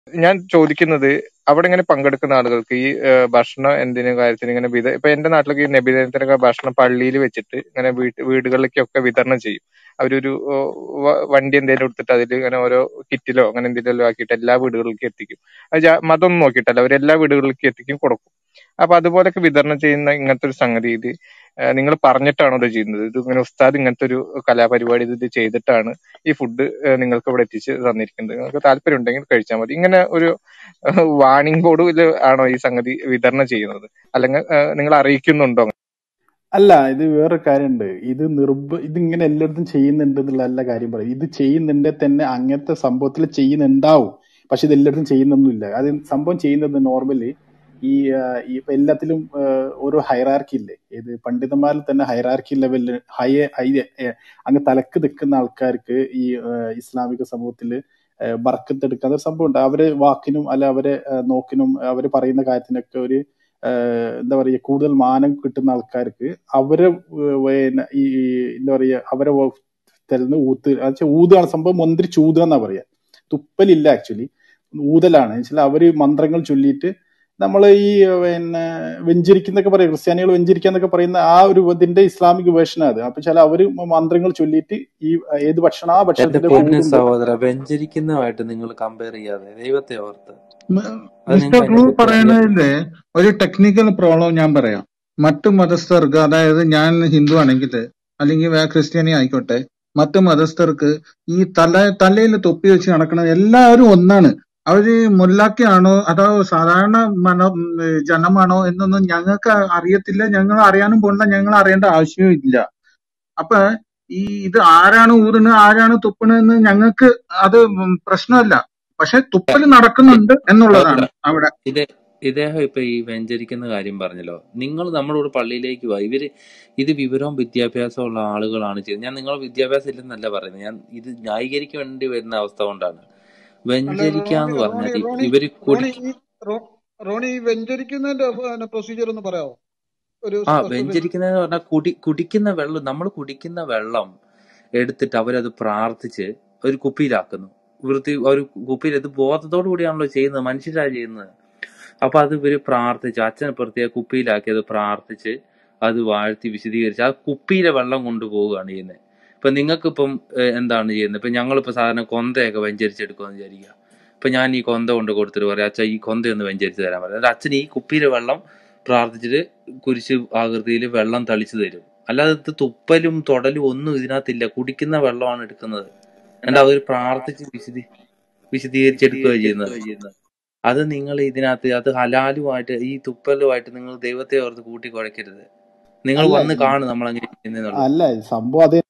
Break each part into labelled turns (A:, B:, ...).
A: ഞാൻ ചോദിക്കുന്നത് അവിടെ ഇങ്ങനെ പങ്കെടുക്കുന്ന ആളുകൾക്ക് ഈ ഏഹ്, ഭക്ഷണം എന്തിനും കാര്യത്തിന് ഇങ്ങനെ വിത ഇപ്പൊ എന്റെ നാട്ടിലൊക്കെ ഈ നബിദിനത്തിനൊക്കെ ഭക്ഷണം പള്ളിയിൽ വെച്ചിട്ട് ഇങ്ങനെ വീട്ട് വീടുകളിലേക്കൊക്കെ വിതരണം ചെയ്യും അവരൊരു ഓ, വ- വണ്ടി എന്തെങ്കിലും എടുത്തിട്ട് അതിൽ ഇങ്ങനെ ഓരോ കിറ്റിലോ അങ്ങനെ എന്തെങ്കിലും ആക്കിയിട്ട് എല്ലാ വീടുകളിലേക്കും എത്തിക്കും അത് ജാ- മതം നോക്കിയിട്ടല്ല അവർ എല്ലാ വീടുകളിലേക്കും എത്തിക്കും കൊടുക്കും അപ്പൊ അതുപോലൊക്കെ വിതരണം ചെയ്യുന്ന ഇങ്ങനത്തെ ഒരു സംഗതി ഇത് നിങ്ങൾ പറഞ്ഞിട്ടാണോ ഇത് ചെയ്യുന്നത് ഇത് ഇങ്ങനെ ഉസ്താദ് ഇങ്ങനത്തെ ഒരു കലാപരിപാടി ഇത് ചെയ്തിട്ടാണ് ഈ ഫുഡ് നിങ്ങൾക്ക് ഇവിടെ എത്തിച്ച് തന്നിരിക്കുന്നത് നിങ്ങൾക്ക് താല്പര്യം ഉണ്ടെങ്കിൽ കഴിച്ചാൽ മതി ഇങ്ങനെ ഒരു വാണിംഗ് ബോർഡിൽ ആണോ ഈ സംഗതി വിതരണം ചെയ്യുന്നത് അല്ലെങ്കിൽ നിങ്ങൾ അറിയിക്കുന്നുണ്ടോ
B: അല്ല ഇത് വേറെ കാര്യമുണ്ട് ഇത് നിർബ ഇതിങ്ങനെ എല്ലായിടത്തും ചെയ്യുന്നുണ്ട് എന്നുള്ള എല്ലാ കാര്യം പറയും ഇത് ചെയ്യുന്നുണ്ടെ തന്നെ അങ്ങനത്തെ സംഭവത്തിൽ ചെയ്യുന്നുണ്ടാവും പക്ഷെ ഇത് എല്ലായിടത്തും ചെയ്യുന്നൊന്നുമില്ല അത് സംഭവം ചെയ്യുന്നത് നോർമലി ഈ ആ, ഈ ഇപ്പൊ എല്ലാത്തിലും ആ, ഓരോ ഹൈറാർക്കി ഇല്ലേ ഇത് പണ്ഡിതന്മാരിൽ തന്നെ ഹൈറാർക്കി ലെവലിൽ ഹൈ ഹൈ ഏ, അങ്ങ് തലക്ക് നിൽക്കുന്ന ആൾക്കാർക്ക് ഈ ആ, ഇസ്ലാമിക സമൂഹത്തിൽ ബർക്കത്ത് എടുക്കാത്ത ഒരു സംഭവം ഉണ്ട് അവരെ വാക്കിനും അല്ല അവരെ ആ, നോക്കിനും അവര് പറയുന്ന കാര്യത്തിനൊക്കെ ഒരു ആഹ് എന്താ പറയുക കൂടുതൽ മാനം കിട്ടുന്ന ആൾക്കാർക്ക് അവരെ ഏഹ് പിന്നെ ഈ ഈ എന്താ പറയുക അവരെ വ- തരുന്ന ഊത്ത് വെച്ചാൽ ഊതാണ് സംഭവം മന്ത്രിച്ച് ഊതുക എന്നാ പറയാ തുപ്പലില്ല ആക്ച്വലി ഊതലാണ് വെച്ചാൽ അവര് മന്ത്രങ്ങൾ ചൊല്ലിയിട്ട് നമ്മൾ ഈ പിന്നെ വെഞ്ചരിക്കുന്നൊക്കെ പറയും ക്രിസ്ത്യാനികൾ വെഞ്ചരിക്കാന്നൊക്കെ പറയുന്ന ആ ഒരു ഇതിന്റെ ഇസ്ലാമിക് വേർഷൻ അത് അപ്പൊ ചില അവര് മന്ത്രങ്ങൾ ചൊല്ലിയിട്ട് ഈ ഏത് ഭക്ഷണം ആ
C: എന്റെ
B: ഭക്ഷണത്തിന്റെ
C: പൊന്നു
B: കൂടും
C: സഹോദര വ്യഞ്ചരിക്കുന്നതുമായിട്ട് നിങ്ങൾ കമ്പയർ ചെയ്യാതെ ദൈവത്തെ ഓർത്ത്
D: മ-
C: അത്
D: മിസ്റ്റർ
C: നിങ്ങൾക്ക്
D: ക്ലൂ
C: അതിനെ പറ്റി അറിയാം
D: പറയുന്നതിന്റെ ഒരു ടെക്നിക്കൽ പ്രോബ്ലം ഞാൻ പറയാം മറ്റു മതസ്ഥർക്ക് അതായത് ഞാൻ ഹിന്ദു ആണെങ്കിൽ അല്ലെങ്കിൽ വേ ക്രിസ്ത്യാനി ആയിക്കോട്ടെ മറ്റു മതസ്ഥർക്ക് ഈ തല തലയിൽ തൊപ്പി വെച്ച് നടക്കുന്ന എല്ലാവരും ഒന്നാണ് അവര് മുല്ലാക്കിയാണോ അതോ സാധാരണ മന ഉം, ജനമാണോ എന്നൊന്നും ഞങ്ങൾക്ക് അറിയത്തില്ല ഞങ്ങൾ അറിയാനും പോണില്ല ഞങ്ങൾ അറിയേണ്ട ആവശ്യവും ഇല്ല അപ്പൊ ഈ ഇത് ആരാണ് ഊതുന്നത് ആരാണ് തുപ്പണെന്ന് ഞങ്ങൾക്ക് അത് ഉം പ്രശ്നമല്ല പക്ഷെ തുപ്പൽ നടക്കുന്നുണ്ട് എന്നുള്ളതാണ്
C: സഹോദര
D: അവിടെ
C: ഇത് ഇദ്ദേഹം ഇപ്പൊ ഈ വെഞ്ചരിക്കുന്ന കാര്യം പറഞ്ഞല്ലോ നിങ്ങൾ നമ്മളോട് പള്ളിയിലേക്ക് വാ ഇവര് ഇത് വിവരവും വിദ്യാഭ്യാസവും ഉള്ള ആളുകളാണ് ചെയ്യുന്നത് ഞാൻ നിങ്ങൾ വിദ്യാഭ്യാസം ഇല്ലെന്നല്ല പറയുന്നത് ഞാൻ ഇത് ന്യായീകരിക്കാൻ വേണ്ടി വരുന്ന അവസ്ഥ കൊണ്ടാണ്
E: അല്ല
C: വെഞ്ചരിക്കാന്ന്
E: റോണി റോണി
C: പറഞ്ഞാൽ ഇ-
E: റോണി
C: ഇവര്
E: റോണി
C: കുടിക്കും
E: ഈ റോ- റോണി ഈ വെഞ്ചരിക്കുന്നതിന്റെ പ്രൊസീജിയർ ഒന്ന് പറയാമോ ഒരു
C: ആ
E: സ്പെസിഫിക്
C: വെഞ്ചരിക്കുന്നതെന്ന് പറഞ്ഞാൽ കുടി കുടിക്കുന്ന വെള്ളം നമ്മൾ കുടിക്കുന്ന വെള്ളം എടുത്തിട്ട് അവരത് പ്രാർത്ഥിച്ച് ഒരു കുപ്പിയിലാക്കുന്നു വൃത്തി ഒരു കുപ്പിയിൽ ഇത് ബോധത്തോടു കൂടിയാണല്ലോ ചെയ്യുന്നത് മനുഷ്യരാ ചെയ്യുന്നത് അപ്പൊ അത് ഇവര് പ്രാർത്ഥിച്ച് അച്ഛനെ പ്രത്യേക കുപ്പിയിലാക്കി അത് പ്രാർത്ഥിച്ച് അത് വാഴ്ത്തി വിശദീകരിച്ച് ആ കുപ്പിയിലെ വെള്ളം കൊണ്ടുപോവുകയാണ് ചെയ്യുന്നത് ഇപ്പൊ നിങ്ങൾക്ക് ഇപ്പം എന്താണ് ചെയ്യുന്നത് ഇപ്പൊ ഞങ്ങളിപ്പോ സാധാരണ കൊന്തയൊക്കെ വെഞ്ചരിച്ചെടുക്കുമെന്ന് വിചാരിക്കുക ഇപ്പൊ ഞാൻ ഈ കൊന്ത കൊണ്ട് കൊടുത്തിട്ട് പറയാം അച്ഛാ ഈ കൊന്ത ഒന്ന് വെഞ്ചരിച്ച് തരാൻ പറയാം എന്നിട്ട് അച്ഛൻ ഈ കുപ്പിയിലെ വെള്ളം പ്രാർത്ഥിച്ചിട്ട് കുരിശ് ആകൃതിയിൽ വെള്ളം തളിച്ചു തരും അല്ലാതെ ഇത് തുപ്പലും തൊടലും ഒന്നും ഇതിനകത്തില്ല കുടിക്കുന്ന വെള്ളമാണ് എടുക്കുന്നത് എന്നിട്ട് അവർ പ്രാർത്ഥിച്ച് വിശദീ വിശദീകരിച്ചെടുക്കുക ചെയ്യുന്നത് അത് നിങ്ങൾ ഇതിനകത്ത് അത് ഹലാലുമായിട്ട് ഈ തുപ്പലുമായിട്ട് നിങ്ങൾ ദൈവത്തെ ഓർത്ത് കൂട്ടി കുഴക്കരുത് നിങ്ങൾ
B: അല്ല
C: വന്ന്
B: ഈ
C: കാണും നമ്മൾ അങ്ങനെ ചെയ്യുന്നുള്ളത്
B: അല്ല സംഭവം അത്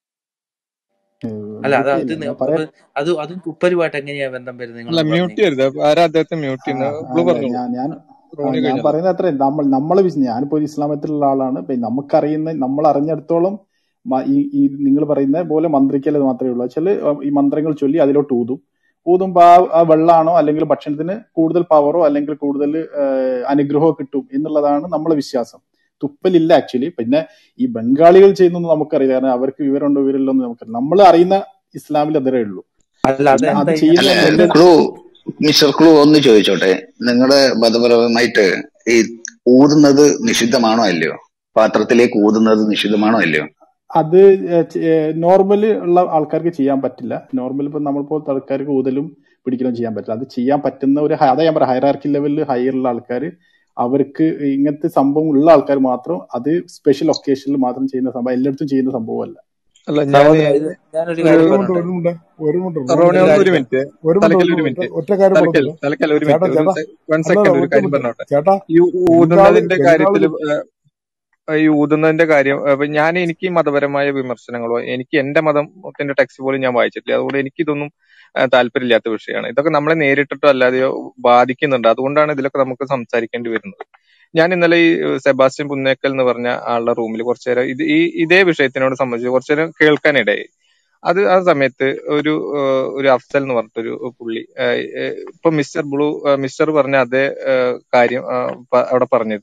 C: അല്ല അത് അത്
B: വിട്ടില്ല
C: നി-
B: ഞാൻ പറയാം
C: അപ്പൊ അത് അതും തുപ്പലുമായിട്ട് എങ്ങനെയാ ബന്ധം വരുന്നത് നിങ്ങൾ
A: അല്ല
C: പറഞ്ഞേ
A: മ്യൂട്ട് ചെയ്യരുത് ആരാ അദ്ദേഹത്തെ മ്യൂട്ട്
B: ആ
A: ചെയ്യുന്ന ബ്ലൂ
B: അല്ല
A: പറഞ്ഞോളൂ
B: ഞാൻ ഞാൻ ആ,
A: റോണി
B: ഞാൻ
A: കഴിഞ്ഞല്ലോ
B: പറയുന്നത് അത്രേ നമ്മൾ നമ്മളെ വിശ്വ ഞാനിപ്പോ ഒരു ഇസ്ലാമത്തിലുള്ള ആളാണ് ഇപ്പൊ നമുക്കറിയുന്ന നമ്മൾ അറിഞ്ഞിടത്തോളം മ- ഈ ഈ നിങ്ങൾ പറയുന്ന പോലെ മന്ത്രിക്കൽ മാത്രമേ ഉള്ളൂ വെച്ചാല് ഈ മന്ത്രങ്ങൾ ചൊല്ലി അതിലോട്ട് ഊതും ഊതുമ്പോ ആ ആ വെള്ളമാണോ അല്ലെങ്കിൽ ഭക്ഷണത്തിന് കൂടുതൽ പവറോ അല്ലെങ്കിൽ കൂടുതൽ അനുഗ്രഹമോ കിട്ടും എന്നുള്ളതാണ് നമ്മളെ വിശ്വാസം തുപ്പലില്ല ആക്ച്വലി പിന്നെ ഈ ബംഗാളികൾ ചെയ്യുന്നൊന്നും നമുക്കറിയില്ല കാരണം അവർക്ക് വിവരമുണ്ടോ വിവരമില്ലോ എന്ന് നമുക്കറിയില്ല നമ്മൾ അറിയുന്ന ഇസ്ലാമിൽ അതേ ഉള്ളൂ
C: അല്ല
B: പിന്നെ അത്
C: അതെന്താ
B: ചെയ്യുന്ന
F: അല്ല
C: ഇതിനകത്ത്
B: എല്ലായിടത്തും
F: ക്ലൂ മിസ്റ്റർ ക്ലൂ ഒന്ന് ചോദിച്ചോട്ടെ നിങ്ങളുടെ മതപരമായിട്ട് ഈ ഊതുന്നത് നിഷിദ്ധമാണോ അല്ലയോ പാത്രത്തിലേക്ക് ഊതുന്നത് നിഷിദ്ധമാണോ അല്ലയോ
B: അത് നോർമലി ഉള്ള ആൾക്കാർക്ക് ചെയ്യാൻ പറ്റില്ല നോർമൽ ഇപ്പൊ നമ്മളിപ്പോൾ ആൾക്കാർക്ക് ഊതലും പിടിക്കലും ചെയ്യാൻ പറ്റില്ല അത് ചെയ്യാൻ പറ്റുന്ന ഒരു ഹ- അതാ ഞാൻ പറയാം ഹൈറാർക്കി ലെവലിൽ ഹയറുള്ള ആൾക്കാർ അവർക്ക് ഇങ്ങനത്തെ സംഭവം ഉള്ള ആൾക്കാർ മാത്രം അത് സ്പെഷ്യൽ ഒക്കേഷനിൽ മാത്രം ചെയ്യുന്ന സംഭവം എല്ലായിടത്തും ചെയ്യുന്ന സംഭവമല്ല
A: അല്ല ഞാൻ
C: സഹോദര ഇത് ഞാനൊരു
A: ഒരു
C: കാര്യം
G: ഒരു മിനിറ്റ്
C: പറഞ്ഞോട്ടെ
G: ഒരു മിനിറ്റ് ഒരു മിനിറ്റ്
A: റോണി
G: റോണി
A: ഒന്ന്
C: ഒരു
A: ഒരു
C: കാര്യം
A: മിനിറ്റ്
G: ഒരു മിനിറ്റ്
A: തലക്കൽ
G: ഒരു
A: ഒരു
G: മിനിറ്റ്
A: മിനിറ്റ്
G: ഒറ്റ കാര്യം
A: തലക്കൽ
G: പറഞ്ഞോട്ടെ
A: തലക്കൽ ഒരു
G: ചേട്ടാ
A: മിനിറ്റ് ഒരു
G: ചേട്ടാ
A: വൺ
G: അല്ലല്ല
A: സെക്കൻഡ് ഒരു
G: ഒറ്റ
A: കാര്യം
G: മിനിറ്റ്
A: പറഞ്ഞോട്ടെ
G: ചേട്ടാ
A: ഈ
G: ബംഗാളി
A: ഊതുന്നതിന്റെ
G: ബംഗാളി
A: കാര്യത്തിൽ ഈ ഊതുന്നതിന്റെ കാര്യം അപ്പൊ ഞാൻ എനിക്ക് മതപരമായ വിമർശനങ്ങളോ എനിക്ക് എന്റെ മതത്തിന്റെ ടെക്സ്റ്റ് പോലും ഞാൻ വായിച്ചിട്ടില്ല അതുകൊണ്ട് എനിക്ക് ഇതൊന്നും ആ, താല്പര്യമില്ലാത്ത വിഷയമാണ് ഇതൊക്കെ നമ്മളെ നേരിട്ടിട്ടോ അല്ലാതെയോ ബാധിക്കുന്നുണ്ട് അതുകൊണ്ടാണ് ഇതിലൊക്കെ നമുക്ക് സംസാരിക്കേണ്ടി വരുന്നത് ഞാൻ ഇന്നലെ ഈ ഏഹ്, സെബാസ്റ്റ്യൻ പുന്നേക്കൽ എന്ന് പറഞ്ഞ ആളുടെ റൂമിൽ കുറച്ചു നേരം ഇത് ഈ ഇതേ വിഷയത്തിനോട് സംബന്ധിച്ച് കുറച്ചു നേരം കേൾക്കാനിടയായി അത് ആ സമയത്ത് ഒരു ഏഹ്, ഒരു അഫ്സൽ എന്ന് പറഞ്ഞിട്ടൊരു പുള്ളി ഏഹ്, ഏഹ്, ഇപ്പൊ മിസ്റ്റർ ബ്ലൂ ഏഹ്, മിസ്റ്റർ പറഞ്ഞ അതേ ഏഹ്, കാര്യം ഏഹ്, പ- അവിടെ പറഞ്ഞിരുന്നു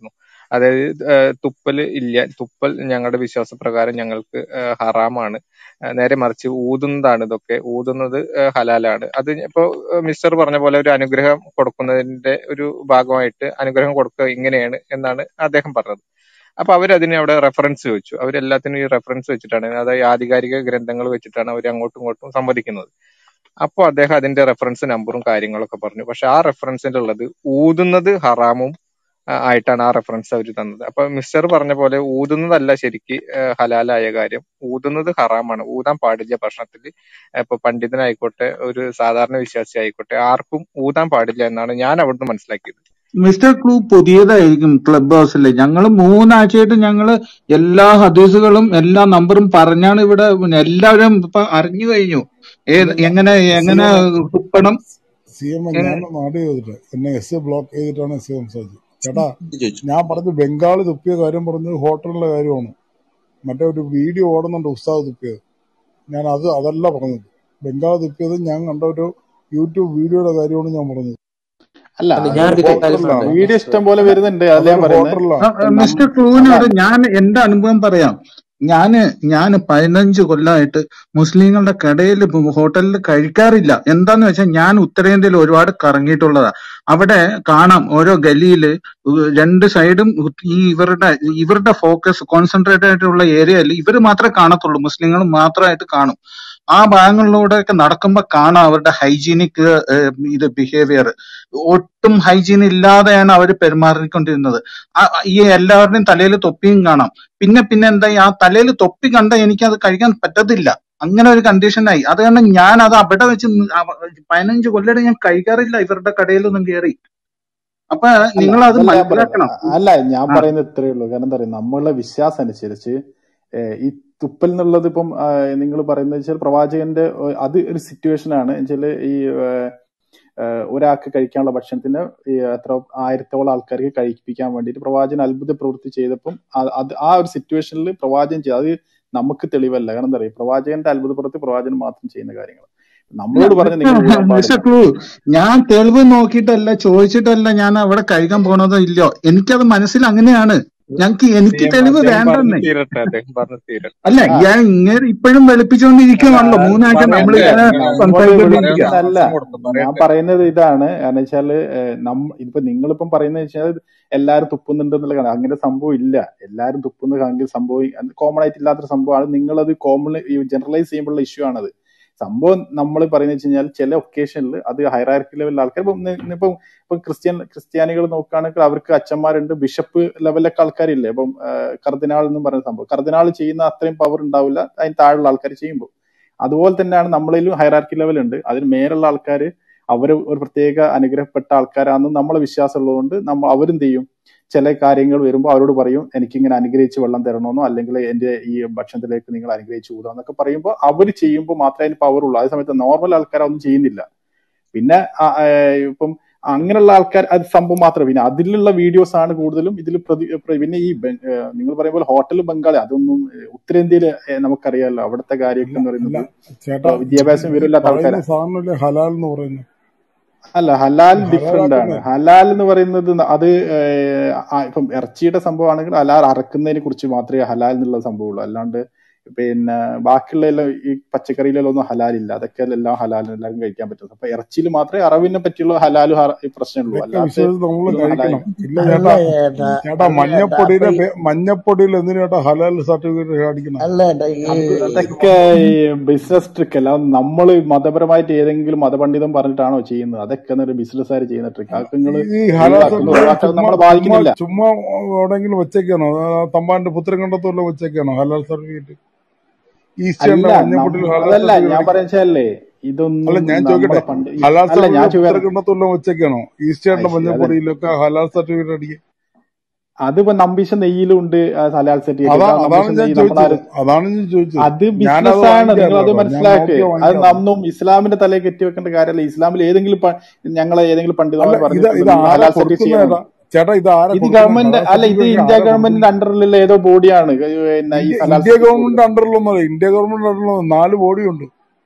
A: അതായത് ഏഹ് തുപ്പൽ ഇല്ല തുപ്പൽ ഞങ്ങളുടെ വിശ്വാസപ്രകാരം ഞങ്ങൾക്ക് ഏഹ് ഹറാമാണ് ഏഹ് നേരെ മറിച്ച് ഊതുന്നതാണ് ഇതൊക്കെ ഊതുന്നത് ഏഹ് ഹലാലാണ് അത് ഇപ്പോ മിസ്റ്റർ പറഞ്ഞ പോലെ ഒരു അനുഗ്രഹം കൊടുക്കുന്നതിന്റെ ഒരു ഭാഗമായിട്ട് അനുഗ്രഹം കൊടുക്കുക ഇങ്ങനെയാണ് എന്നാണ് അദ്ദേഹം പറഞ്ഞത് അപ്പൊ അവരതിന് അവിടെ റെഫറൻസ് വെച്ചു അവരെല്ലാത്തിനും ഈ റെഫറൻസ് വെച്ചിട്ടാണ് അതായത് ആധികാരിക ഗ്രന്ഥങ്ങൾ വെച്ചിട്ടാണ് അവർ അങ്ങോട്ടും ഇങ്ങോട്ടും സംവദിക്കുന്നത് അപ്പോൾ അദ്ദേഹം അതിന്റെ റെഫറൻസ് നമ്പറും കാര്യങ്ങളൊക്കെ പറഞ്ഞു പക്ഷെ ആ റെഫറൻസിൽ ഉള്ളത് ഊതുന്നത് ഹറാമും ആ, ആയിട്ടാണ് ആ റെഫറൻസ് അവർ തന്നത് അപ്പൊ മിസ്റ്റർ പറഞ്ഞ പോലെ ഊതുന്നതല്ല ശരിക്ക് ആ, ഹലാലായ കാര്യം ഊതുന്നത് ഹറാമാണ് ഊതാൻ പാടില്ല ഭക്ഷണത്തിൽ ഇപ്പൊ പണ്ഡിതനായിക്കോട്ടെ ഒരു സാധാരണ വിശ്വാസി ആയിക്കോട്ടെ ആർക്കും ഊതാൻ പാടില്ല എന്നാണ് ഞാൻ അവിടുന്ന് മനസ്സിലാക്കിയത്
D: മിസ്റ്റർ ക്ലൂ പുതിയതായിരിക്കും ക്ലബ് ഹൗസിൽ ഞങ്ങൾ മൂന്നാഴ്ചയായിട്ട് ഞങ്ങൾ എല്ലാ ഹദീസുകളും എല്ലാ നമ്പറും പറഞ്ഞാണ് ഇവിടെ എല്ലാവരും ഇപ്പൊ അറിഞ്ഞു കഴിഞ്ഞു ഏത്
G: അല്ലല്ല
D: എങ്ങനെ എങ്ങനെ
G: സി എം
D: തുപ്പണം
G: സി എം
D: എങ്ങനെ
G: ഞാനൊന്ന് ആഡ് ചെയ്തിട്ട് എന്നെ എസ് ബ്ലോക്ക് ചെയ്തിട്ടാണ് എസ് സംസാരിച്ചത് ചേട്ടാ
C: ചോദിച്ചു
G: ഞാൻ പറഞ്ഞ ബംഗാളി തുപ്പിയ കാര്യം പറഞ്ഞത് ഹോട്ടലിലെ കാര്യമാണ് മറ്റേ ഒരു വീഡിയോ ഓടുന്നുണ്ട് ഉസ്താദ് തുപ്പിയത് ഞാൻ അത് അതല്ല പറഞ്ഞത് ബംഗാൾ തുപ്പിയത് ഞാൻ കണ്ട ഒരു യൂട്യൂബ് വീഡിയോയുടെ കാര്യമാണ് ഞാൻ പറഞ്ഞത്
B: അല്ല
C: അല്ല
B: അത്
C: ഞാനൊരു കാര്യം
G: ഹോട്ടലിലാണ്
C: പറയട്ടെ
B: വീഡിയോ
C: മിസ്റ്റർ
B: ഇഷ്ടം പോലെ വരുന്നുണ്ട് അതല്ല ഞാൻ
G: അതൊരു
B: പറയുന്നത്
G: ഹോട്ടലിലാണ്
D: മിസ്റ്റർ
B: അല്ല
D: ക്ലൂവിനോട് ഞാൻ എന്റെ അനുഭവം പറയാം ഞാന് ഞാൻ പതിനഞ്ച് കൊല്ലമായിട്ട് മുസ്ലിങ്ങളുടെ കടയിൽ ഹോട്ടലിൽ കഴിക്കാറില്ല എന്താന്ന് വെച്ചാൽ ഞാൻ ഉത്തരേന്ത്യയിൽ ഒരുപാട് കറങ്ങിയിട്ടുള്ളതാ അവിടെ കാണാം ഓരോ ഗലിയില് രണ്ട് സൈഡും ഈ ഇവരുടെ ഇവരുടെ ഫോക്കസ് കോൺസെൻട്രേറ്റ് ആയിട്ടുള്ള ഏരിയയിൽ ഇവർ മാത്രമേ കാണത്തുള്ളൂ മുസ്ലിങ്ങൾ മാത്രമായിട്ട് കാണും ആ ഭാഗങ്ങളിലൂടെയൊക്കെ നടക്കുമ്പോ കാണാം അവരുടെ ഹൈജീനിക് ഇത് ബിഹേവിയർ ഒട്ടും ഹൈജീൻ ഇല്ലാതെയാണ് അവർ പെരുമാറിക്കൊണ്ടിരുന്നത് ആ- ഈ എല്ലാവരുടെയും തലയിൽ തൊപ്പിയും കാണാം പിന്നെ പിന്നെ എന്താ ആ തലയിൽ തൊപ്പി കണ്ട എനിക്ക് അത് കഴിക്കാൻ പറ്റത്തില്ല അങ്ങനെ ഒരു കണ്ടീഷനായി അത് കാരണം ഞാൻ അത് അവിടെ വെച്ച് നി- അവ- പതിനഞ്ച് കൊല്ലം ഞാൻ കഴിക്കാറില്ല ഇവരുടെ കടയിലൊന്നും കയറി അപ്പൊ
B: അല്ല
D: നിങ്ങൾ അത്
B: അതല്ല ഞാൻ പറയുന്നത്
D: മനസ്സിലാക്കണം
B: അല്ല ഞാൻ
D: ആ
B: പറയുന്നത് ഇത്രയേ ഉള്ളൂ കാരണം എന്താ പറയുക നമ്മളുടെ വിശ്വാസം അനുസരിച്ച് ഏഹ് ഈ തുപ്പൽ എന്നുള്ളത് ഇപ്പം നിങ്ങൾ പറയുന്നത് വെച്ചാൽ പ്രവാചകന്റെ ഏഹ് അത് ഒരു സിറ്റുവേഷൻ ആണ് വെച്ചാൽ ഈ ഏഹ് ഏഹ് ഒരാൾക്ക് കഴിക്കാനുള്ള ഭക്ഷണത്തിന് ഈ എത്ര ആയിരത്തോളം ആൾക്കാർക്ക് കഴിപ്പിക്കാൻ വേണ്ടിയിട്ട് പ്രവാചകൻ അത്ഭുത പ്രവൃത്തി ചെയ്തപ്പം ആ- അത് ആ ഒരു സിറ്റുവേഷനിൽ പ്രവാചകൻ ചെയ്ത് അത് നമുക്ക് തെളിവല്ല കാരണം എന്താ പറയുക പ്രവാചകന്റെ അത്ഭുത പ്രവൃത്തി പ്രവാചകൻ മാത്രം ചെയ്യുന്ന കാര്യങ്ങൾ
D: അല്ല
B: നമ്മളോട് പറഞ്ഞ് നിങ്ങൾ ഊതാൻ
D: മിസ്റ്റർ
B: പാടില്ല
D: ക്ലൂ ഞാൻ തെളിവ് നോക്കിയിട്ടല്ല ചോദിച്ചിട്ടല്ല ഞാൻ അവിടെ കഴിക്കാൻ പോണതോ ഇല്ലയോ എനിക്കത് മനസ്സിൽ അങ്ങനെയാണ് ഞങ്ങക്ക്
A: സി
D: എനിക്ക്
A: എം
D: തെളിവ്
A: അദ്ദേഹം പറഞ്ഞു
D: വേണ്ടെന്നേ
A: തീരട്ടെ അദ്ദേഹം പറഞ്ഞു തീരട്ടെ
D: അല്ല
B: ആ
D: ഞാൻ ഇങ്ങനെ ഇപ്പോഴും
A: അല്ല
D: വെളുപ്പിച്ചുകൊണ്ടിരിക്കുവാണല്ലോ മൂന്നാഴ്ച
A: പറയട്ടെ
D: നമ്മളിങ്ങനെ
B: നമ്മള്
D: സംസാരിച്ചുകൊണ്ടിരിക്കുക
A: പറയാൻ
B: വെളുപ്പിക്കുന്നതല്ല
A: അവസരം കൊടുക്കും
B: ഞാൻ
A: പറയട്ടെ
B: പറയുന്നത് ഇതാണ് കാരണം വെച്ചാല് ഏഹ് നമ്മ ഇപ്പൊ നിങ്ങളിപ്പം പറയുന്നത് വെച്ചാൽ എല്ലാരും തുപ്പുന്നുണ്ട് എന്നുള്ള കാര്യം അങ്ങനെ സംഭവം ഇല്ല എല്ലാരും തുപ്പുന്ന കാര്യം സംഭവം കോമൺ ആയിട്ട് ഇല്ലാത്തൊരു സംഭവമാണ് നിങ്ങളത് കോമൺ ജനറലൈസ് ചെയ്യുമ്പോഴുള്ള ഇഷ്യൂ ആണത് സംഭവം നമ്മൾ പറയുന്നത് വെച്ച് കഴിഞ്ഞാൽ ചില ഒക്കേഷനിൽ അത് ഹൈറാർക്കി ലെവലിൽ ആൾക്കാർ ഇപ്പം നി- ഇപ്പം ഇപ്പൊ ക്രിസ്ത്യൻ ക്രിസ്ത്യാനികൾ നോക്കുകയാണെങ്കിൽ അവർക്ക് അച്ഛന്മാരുണ്ട് ബിഷപ്പ് ലെവലിലൊക്കെ ആൾക്കാരില്ലേ ഇപ്പം കർദിനാൾ എന്നും പറയുന്ന സംഭവം കർദിനാൾ ചെയ്യുന്ന അത്രയും പവർ ഉണ്ടാവില്ല അതിന് താഴെയുള്ള ആൾക്കാർ ചെയ്യുമ്പോൾ അതുപോലെ തന്നെയാണ് നമ്മളിലും ഹൈറാർക്കി ലെവൽ ഉണ്ട് അതിന് മേലുള്ള ആൾക്കാർ അവർ ഒരു പ്രത്യേക അനുഗ്രഹപ്പെട്ട ആൾക്കാരാണെന്ന് നമ്മളെ വിശ്വാസം ഉള്ളതുകൊണ്ട് നമ്മൾ അവരെന്ത് ചെയ്യും ചില കാര്യങ്ങൾ വരുമ്പോൾ അവരോട് പറയും എനിക്കിങ്ങനെ അനുഗ്രഹിച്ച് വെള്ളം തരണമെന്നോ അല്ലെങ്കിൽ എന്റെ ഈ ഭക്ഷണത്തിലേക്ക് നിങ്ങൾ അനുഗ്രഹിച്ച് കൂടാ എന്നൊക്കെ പറയുമ്പോൾ അവർ ചെയ്യുമ്പോൾ മാത്രമേ അതിന് പവർ ഉള്ളൂ അതേ സമയത്ത് നോർമൽ ആൾക്കാർ അതൊന്നും ചെയ്യുന്നില്ല പിന്നെ ആ, ആ, ഇപ്പം അങ്ങനെയുള്ള ആൾക്കാർ അത് സംഭവം മാത്രം പിന്നെ അതിലുള്ള വീഡിയോസ് ആണ് കൂടുതലും ഇതിൽ പ്രതി പ്ര- പിന്നെ ഈ ബെ- ഏ, നിങ്ങൾ പറയുന്ന പോലെ ഹോട്ടൽ ബംഗാളി അതൊന്നും ഉത്തരേന്ത്യയിൽ നമുക്കറിയാമല്ലോ അവിടുത്തെ കാര്യമൊക്കെ
G: അല്ല
B: എന്ന്
G: അല്ല
B: പറയുന്നത്
G: ചേട്ടാ
B: ഇപ്പൊ വിദ്യാഭ്യാസം
G: ഈ
B: വിവരമില്ലാത്ത
G: പറയുന്ന
B: ആൾക്കാരാ
G: സാധനമല്ലേ ഹലാൽ എന്ന് പറയുന്നത്
B: അല്ല ഹലാൽ
G: ഈ
B: ഡിഫറെന്റ് ആണ്
G: ഹലാലാക്കുന്നത്
B: ഹലാൽ എന്ന് പറയുന്നത് ന- അത് ഏഹ്, ആ, ഇപ്പം ഇറച്ചിയുടെ സംഭവമാണെങ്കിൽ ഹലാൽ അറക്കുന്നതിനെ കുറിച്ച് മാത്രമേ ഹലാൽ എന്നുള്ള സംഭവമുള്ളൂ അല്ലാണ്ട് പിന്നെ ബാക്കിയുള്ള എല്ലാം ഈ പച്ചക്കറിയിലെല്ലാം ഒന്നും ഹലാലില്ല അതൊക്കെ എല്ലാം ഹലാൽ എല്ലാവർക്കും കഴിക്കാൻ പറ്റും അപ്പൊ ഇറച്ചിയിൽ മാത്രമേ അറവിനെ പറ്റിയുള്ള ഹലാലും ഹറ- ഈ പ്രശ്നമുള്ളൂ
G: ഇതൊക്കെ
B: അല്ലാത്ത
G: വിശ്വസിച്ച് നമ്മൾ
B: ഇതൊന്നും
G: കഴിക്കണം
B: ഹലാലില്ല
G: ഇല്ല
H: അല്ല
G: ചേട്ടാ
H: ചേട്ടാ
G: ചേട്ടാ
H: അല്ല ചേട്ടാ
G: മഞ്ഞപ്പൊടിയുടെ
H: അപ്പൊ ഈ
G: പേ- മഞ്ഞപ്പൊടിയിൽ എന്തിനു ചേട്ടാ ഹലാൽ സർട്ടിഫിക്കറ്റ് കാണിക്കണം
H: അല്ല ചേട്ടാ ഈ
B: അത് അതൊക്കെ ഈ ബിസിനസ് ട്രിക്ക് അല്ല നമ്മൾ മതപരമായിട്ട് ഏതെങ്കിലും മതപണ്ഡിതം പറഞ്ഞിട്ടാണോ ചെയ്യുന്നത് അതൊക്കെ ഒരു ബിസിനസ്സുകാർ ചെയ്യുന്ന ട്രിക്ക് അതൊക്കെ നിങ്ങൾ
G: ഈ ഹലാൽ
B: ഒഴിവാക്കുന്നു
G: സർട്ടിഫിക്കറ്റ്
B: ഒഴിവാക്കുന്നത്
G: ചുമ്മാ
B: നമ്മളെ
G: ചുമ്മാ
B: ബാധിക്കുന്നില്ല
G: ചുമ്മാ എവിടെയെങ്കിലും വെച്ചേക്കാണോ ആ, തമ്പാന്റെ പുത്തരം കണ്ടത്തോളം വെച്ചേക്കാണോ ഹലാൽ സർട്ടിഫിക്കറ്റ് ഈസ്റ്റേണിന്റെ
B: അല്ല
G: മഞ്ഞപ്പൊടിയിൽ
B: നം-
G: ഹലാൽ
B: അതല്ല ഞാൻ
G: സർട്ടിഫിക്കറ്റ്
B: പറയുന്നല്ലേ
G: അല്ല
B: ഇതൊന്നും
G: ഞാൻ
B: നമ്മളെ
G: ചോദിക്കട്ടെ
B: പണ്ട് ഈ-
G: ഹലാൽ
B: അല്ല ഞാൻ
G: സർട്ടിഫിക്കറ്റ്
B: ചോദിക്കാം
G: പുത്തരക്കണ്ടത്തോളം വെച്ചേക്കാണോ ഈസ്റ്റേണിന്റെ
B: അത് ശരി അതല്ല
G: മഞ്ഞപ്പൊടിയിലൊക്കെ ഹലാൽ സർട്ടിഫിക്കറ്റ് അടിക്കുക
B: അതിപ്പോ നമ്പീശ നെയ്യിലും ഉണ്ട് ആ ഹലാൽ സർട്ടിഫിക്കറ്റ്
G: അതാ
B: ആ
G: അതാണ്
B: നമ്പീശ
G: ഞാൻ
B: നെയ്യ്
G: ചോദിച്ചത്
B: നമ്മളാരും
G: അതാണ് ഞാൻ ചോദിച്ചത്
B: അത്
G: ഞാനത്
B: ബിസിനസ് ആണ് നിങ്ങൾ
G: വാങ്ങിക്കാറില്ല
B: അത്
G: കേട്ടോ ഞാൻ
B: മനസ്സിലാക്ക്
G: നോക്കിയാ
B: അത്
G: വാങ്ങിക്കാറുള്ളൂ
B: നമ്മൊന്നും ഇസ്ലാമിന്റെ തലയിൽ കെട്ടിവെക്കേണ്ട കാര്യമല്ല ഇസ്ലാമിൽ ഏതെങ്കിലും പ- ഞങ്ങളെ ഏതെങ്കിലും
G: അല്ല
B: പണ്ഡിതന്മാർ
G: ഇത് ഇത്
B: പറഞ്ഞിട്ടുണ്ടോ നിങ്ങൾ
G: ആരാ
B: ഹലാൽ സർട്ടിഫിക്കറ്റ്
G: കൊടുക്കുന്ന
B: ചെയ്യണമെന്ന്
G: ചേട്ടാ ചേട്ടാ ഇത് ആരാ
B: ഇത്
G: കൊടുക്കുന്നത്
B: ഗവൺമെന്റ്
G: ഹലാൽ
B: അല്ല ഇത്
G: സർട്ടിഫിക്കറ്റ്
B: ഇന്ത്യ
G: ആരാ
B: ഗവൺമെന്റിന്റെ
G: കൊടുക്കുന്നത്
B: അണ്ടറിലുള്ള ഏതോ ബോഡിയാണ് പിന്നെ ഈ
G: ഇന്ത്യ
B: ഹലാൽ
G: ഇന്ത്യ
B: സർട്ടിഫിക്കറ്റ്
G: ഗവൺമെന്റ്
B: കൊടുക്കുന്നത്
G: അണ്ടറിലൊന്നും ഇന്ത്യ ഗവൺമെന്റ് അണ്ടറിലൊന്നും നാല് ബോഡിയുണ്ട്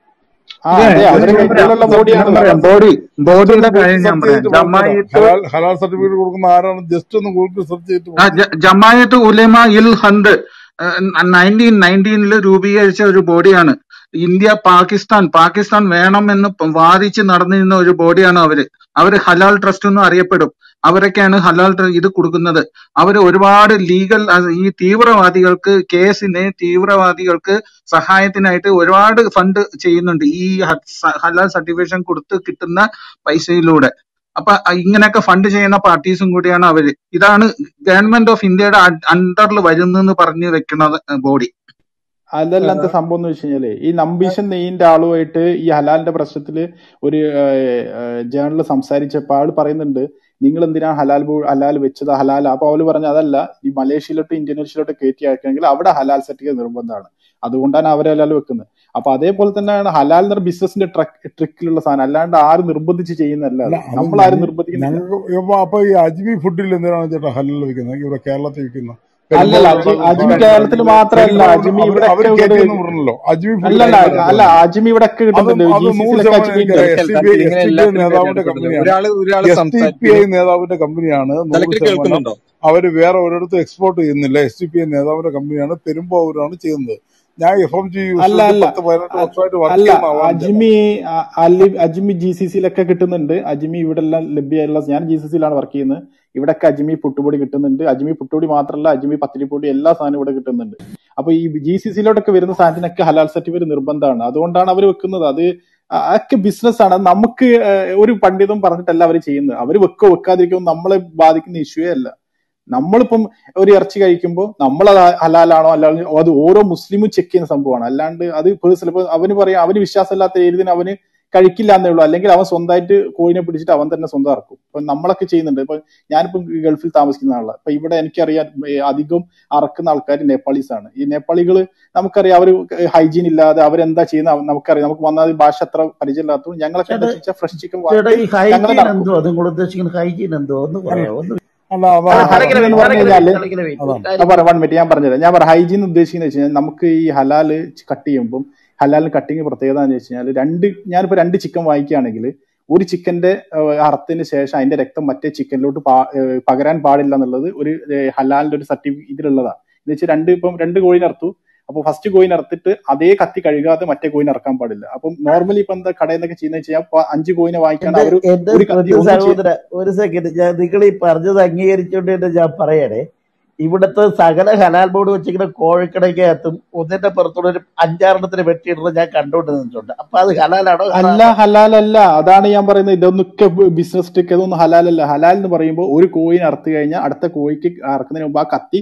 B: ആ
D: ഇതേ
B: അതെ
D: ഇത്
B: അവരെ
D: ഞാൻ പറയാം
B: കയ്യിലുള്ള
G: സർട്ടിഫിക്കറ്റ്
B: ബോഡിയാണ്
D: ഞാൻ പറയാം ബോഡി
G: ജസ്റ്റ് ഒന്ന്
D: ബോഡിയുടെ
G: ഗൂഗിൾ
D: കാര്യം ഞാൻ
G: സെർച്ച്
D: പറയാം
G: ചെയ്തിട്ട് പറഞ്ഞു തരാം
D: ജമായത്ത്
G: ഹലാൽ ഹലാൽ സർട്ടിഫിക്കറ്റ് കൊടുക്കുന്ന ആരാണ് ജസ്റ്റ് ഒന്ന് ഗൂഗിൾ സെർച്ച് ചെയ്തിട്ട്
D: ആ,
G: പറഞ്ഞു
D: ജ- ജമായത്ത് ഉലമ ഇൽ ഹന്ദ് നയൻറ്റീൻ നയൻറ്റീനിൽ രൂപീകരിച്ച ഒരു ബോഡിയാണ് ഇന്ത്യ പാകിസ്ഥാൻ പാകിസ്ഥാൻ വേണമെന്ന് പ- വാദിച്ച് നടന്നിരുന്ന ഒരു ബോഡിയാണ് അവര് അവര് ഹലാൽ ട്രസ്റ്റ് എന്നും അറിയപ്പെടും അവരൊക്കെയാണ് ഹലാൽ ട്ര- ഇത് കൊടുക്കുന്നത് അവര് ഒരുപാട് ലീഗൽ ഈ തീവ്രവാദികൾക്ക് കേസിന് തീവ്രവാദികൾക്ക് സഹായത്തിനായിട്ട് ഒരുപാട് ഫണ്ട് ചെയ്യുന്നുണ്ട് ഈ ഹ- സ- ഹലാൽ സർട്ടിഫിക്കേഷൻ കൊടുത്ത് കിട്ടുന്ന പൈസയിലൂടെ അപ്പൊ ഇങ്ങനെയൊക്കെ ഫണ്ട് ചെയ്യുന്ന പാർട്ടീസും കൂടിയാണ് അവര് ഇതാണ് ഗവൺമെന്റ് ഓഫ് ഇന്ത്യയുടെ അണ്ടറിൽ വരുന്നെന്ന് പറഞ്ഞു വെക്കുന്ന ബോഡി
B: അതല്ലാത്ത സംഭവം എന്ന് വെച്ച് കഴിഞ്ഞാല് ഈ നമ്പീശൻ നെയ്യിന്റെ ആളുമായിട്ട് ഈ ഹലാലിന്റെ പ്രശ്നത്തില് ഒരു ജേണൽ സംസാരിച്ചപ്പോൾ ആള് പറയുന്നുണ്ട് നിങ്ങൾ എന്തിനാണ് ഹലാൽ ബോ- ഹലാൽ വെച്ചത് ഹലാൽ അപ്പൊ അവര് പറഞ്ഞു അതല്ല ഈ മലേഷ്യയിലോട്ട് ഇന്തോനേഷ്യയിലോട്ട് കയറ്റി അയക്കണമെങ്കിൽ അവിടെ ഹലാൽ സർട്ടിഫിക്കറ്റ് നിർബന്ധമാണ് അതുകൊണ്ടാണ് അവർ ഹലാൽ വെക്കുന്നത് അപ്പൊ അതേപോലെ തന്നെയാണ് ഹലാൽ എന്ന ബിസിനസിന്റെ ട്രിക്കിലുള്ള സാധനം അല്ലാണ്ട് ആരും നിർബന്ധിച്ച് ചെയ്യുന്നതല്ല
G: അല്ല
B: അത്
G: അത്
B: നമ്മൾ ആരും
G: ഞങ്ങ
B: നിർബന്ധിക്കുന്നില്ല
G: ഞങ്ങൾക്ക് ഇപ്പൊ അപ്പൊ ഈ അജ്മി ഫുഡിൽ എന്തിനാണ് ചേട്ടാ ഹലൽ വെക്കുന്നത് ഇവിടെ കേരളത്തിൽ വെക്കുന്ന
B: അല്ലല്ല
G: പെരുമ്പാവൂരുള്ള
B: അജി അജ്മി
G: വിഭാഗം
B: കേരളത്തിൽ മാത്രമല്ല
G: പെരുമ്പാവൂർ
B: അജ്മി
G: അവർ
B: ഇവിടെ
G: അവർ
B: ഒക്കെ
G: കയറ്റിയെന്ന് പറഞ്ഞല്ലോ അജ്മി ഫുഡ്
B: അല്ലല്ല
G: കയറ്റുന്ന
B: അല്ല
G: പറഞ്ഞു
B: അജ്മി ഇവിടെ ഒക്കെ
G: അതും
B: കിട്ടുന്നുണ്ട്
G: അത്
B: ജി സി
G: നൂറ്
B: സിയിലൊക്കെ
G: ശതമാനം
B: അജ്മി ഉണ്ട്
G: എനിക്കറിയാം എസ് ഡി
H: തലക്കൽ
G: പി ഐ
H: തലക്കൽ
G: എസ് ഡി
H: ഇങ്ങനെ
G: പി ഐ
H: എല്ലാത്തിനും
G: നേതാവിന്റെ
H: കയറ്റിക്കൊടുക്കുന്നത്
G: കമ്പനിയാണ്
H: ഒരാള് ഒരാള്
G: എസ് ഡി പി ഐ
H: സംസാരിക്കുന്നു
G: നേതാവിന്റെ കമ്പനിയാണ് നൂറ്
H: തലക്കൽ
G: ശതമാനം
H: കേൾക്കുന്നുണ്ടോ
G: അവര് വേറെ ഒരിടത്തും എക്സ്പോർട്ട് ചെയ്യുന്നില്ല എസ് ഡി പി ഐ നേതാവിന്റെ കമ്പനിയാണ് പെരുമ്പാവൂരാണ് ചെയ്യുന്നത് ഞാൻ എഫ് എം ജി
B: അല്ല
G: യൂസിൽ
B: അല്ല
G: പത്ത് പതിനെട്ട്
B: അ-
G: വർഷമായിട്ട് വർക്ക്
B: അല്ല
G: ചെയ്യുന്ന ആളാണ് ചേട്ടാ
B: അജ്മി അ- അലി അജ്മി ജി സി സിയിലൊക്കെ കിട്ടുന്നുണ്ട് അജ്മി ഇവിടെ എല്ലാം ലഭ്യമായുള്ള ഞാൻ ജി സി സിയിലാണ് വർക്ക് ചെയ്യുന്നത് ഇവിടെയൊക്കെ അജ്മി പുട്ടുപൊടി കിട്ടുന്നുണ്ട് അജ്മി പുട്ടുപൊടി മാത്രമല്ല അജ്മി പത്തിരിപ്പൊടി എല്ലാ സാധനവും ഇവിടെ കിട്ടുന്നുണ്ട് അപ്പൊ ഈ ജി സി സിയിലോട്ടൊക്കെ വരുന്ന സാധനത്തിനൊക്കെ ഹലാൽ സർട്ടിഫിക്കറ്റ് നിർബന്ധമാണ് അതുകൊണ്ടാണ് അവർ വെക്കുന്നത് അത് അതൊക്കെ ബിസിനസ് ആണ് അത് നമുക്ക് ഏഹ്, ഒരു പണ്ഡിതം പറഞ്ഞിട്ടല്ല അവർ ചെയ്യുന്നത് അവർ വെക്കോ വെക്കാതിരിക്കോ നമ്മളെ ബാധിക്കുന്ന ഇഷ്യൂവേ അല്ല നമ്മളിപ്പം ഒരു ഇറച്ചി കഴിക്കുമ്പോൾ നമ്മൾ അത് ഹലാലാണോ അല്ലാതെ അത് ഓരോ മുസ്ലിമും ചെക്ക് ചെയ്യുന്ന സംഭവമാണ് അല്ലാണ്ട് അത് പേഴ്സണൽ ഇപ്പൊ അവന് പറയാം അവന് വിശ്വാസമില്ലാത്ത ഏതിന് അവന് കഴിക്കില്ല എന്നേ ഉള്ളൂ അല്ലെങ്കിൽ അവൻ സ്വന്തമായിട്ട് കോഴിനെ പിടിച്ചിട്ട് അവൻ തന്നെ സ്വന്തം ഇറക്കും ഇപ്പൊ നമ്മളൊക്കെ ചെയ്യുന്നുണ്ട് ഇപ്പൊ ഞാനിപ്പം ഗൾഫിൽ താമസിക്കുന്ന ആളാണ് ഇപ്പൊ ഇവിടെ എനിക്കറിയാം ഏ, അധികം അറക്കുന്ന ആൾക്കാർ നേപ്പാളീസ് ആണ് ഈ നേപ്പാളികൾ നമുക്കറിയാം അവർ ഹൈജീൻ ഇല്ലാതെ അവരെന്താ ചെയ്യുന്ന നമുക്കറിയാം നമുക്ക് വന്നാൽ ഭാഷ അത്ര പരിചയമില്ലാത്തതുകൊണ്ട് ഞങ്ങളൊക്കെ എന്താ
I: ചേട്ടാ
B: വെച്ചാൽ ഫ്രഷ് ചിക്കൻ
I: ചേട്ടാ
B: വാങ്ങിയിട്ട്
I: ഈ
B: ഞങ്ങൾ
I: ഹൈജീൻ
B: ഇറക്കും
I: എന്തോ നിങ്ങൾ ഉദ്ദേശിക്കുന്ന ഹൈജീൻ എന്തോ ഒന്ന്
G: അല്ല
I: പറയാമോ ഒന്ന്
G: അല്ല
B: ആ
G: അതാണ്
I: തലക്കില
B: ഹൈജീൻ
G: അതാണ്
B: എന്ന്
I: വെയിറ്റ്
B: പറഞ്ഞു
I: തലക്കില
B: കഴിഞ്ഞാല്
I: വെയിറ്റ് തലക്കില വെയിറ്റ് ഒരു
G: അതാണ്
B: ആ
I: കാര്യം
B: പറ വൺ മിനിറ്റ് ഞാൻ പറഞ്ഞുതരാം ഞാൻ പറ ഹൈജീൻ ഉദ്ദേശിക്കുന്നത് വെച്ച് കഴിഞ്ഞാൽ നമുക്ക് ഈ ഹലാല് കട്ട് ചെയ്യുമ്പോൾ ഹലാലിന് കട്ടിങ് പ്രത്യേകത എന്ന് വെച്ച് കഴിഞ്ഞാൽ രണ്ട് ഞാനിപ്പോ രണ്ട് ചിക്കൻ വാങ്ങിക്കുകയാണെങ്കിൽ ഒരു ചിക്കന്റെ അറത്തിന് ശേഷം അതിന്റെ രക്തം മറ്റേ ചിക്കനിലോട്ട് പാ- ഏഹ് പകരാൻ പാടില്ല എന്നുള്ളത് ഒരു ഏഹ് ഹലാലിന്റെ ഒരു സർട്ടിഫിക്കറ്റ് ഇതിലുള്ളതാണ് എന്ന് വെച്ചാൽ രണ്ട് ഇപ്പം രണ്ട് കോയിൻ അറുത്തു അപ്പൊ ഫസ്റ്റ് കോയിൻ അറുത്തിട്ട് അതേ കത്തി കഴുകാതെ മറ്റേ കോയിൻ ഇറക്കാൻ പാടില്ല അപ്പം നോർമലി ഇപ്പൊ എന്താ കടയിൽ നിന്നൊക്കെ ചെയ്യുന്നത് വെച്ചാൽ ഇപ്പൊ അഞ്ച് കോയിനെ വാങ്ങിക്കാണ്
I: എന്റെ
B: അവർ
I: എന്റെ
B: ഒരു കത്തി
I: പൊന്നു
B: ഒന്ന് ചെയ്ത്
I: സഹോദര ഒരു സെക്കൻഡ് ഞാൻ നിങ്ങൾ ഈ പറഞ്ഞത് അംഗീകരിച്ചുകൊണ്ട് തന്നെ ഞാൻ പറയണേ ഇവിടുത്തെ സകല ഹലാൽ ബോർഡ് വെച്ചിങ്ങനെ കോഴിക്കടയ്ക്കകത്തും ഒന്നിന്റെ പുറത്തൂടെ ഒരു അഞ്ചാറെണ്ണത്തിന് വെട്ടിയിടുന്നത് ഞാൻ കണ്ടോണ്ട് നിന്നിട്ടുണ്ട് അപ്പൊ അത് ഹലാലാണോ
B: അല്ല
I: ഹറാമാണോ
B: ഹലാലല്ല അതാണ് ഞാൻ പറയുന്നത് ഇതൊന്നൊക്കെ ബിസിനസ് ട്രിക്ക് ഇതൊന്നും ഹലാലല്ല ഹലാൽ എന്ന് പറയുമ്പോൾ ഒരു കോയിൻ അറുത്ത് കഴിഞ്ഞാൽ അടുത്ത കോഴിക്ക് അറക്കുന്നതിന് മുമ്പ് ആ കത്തി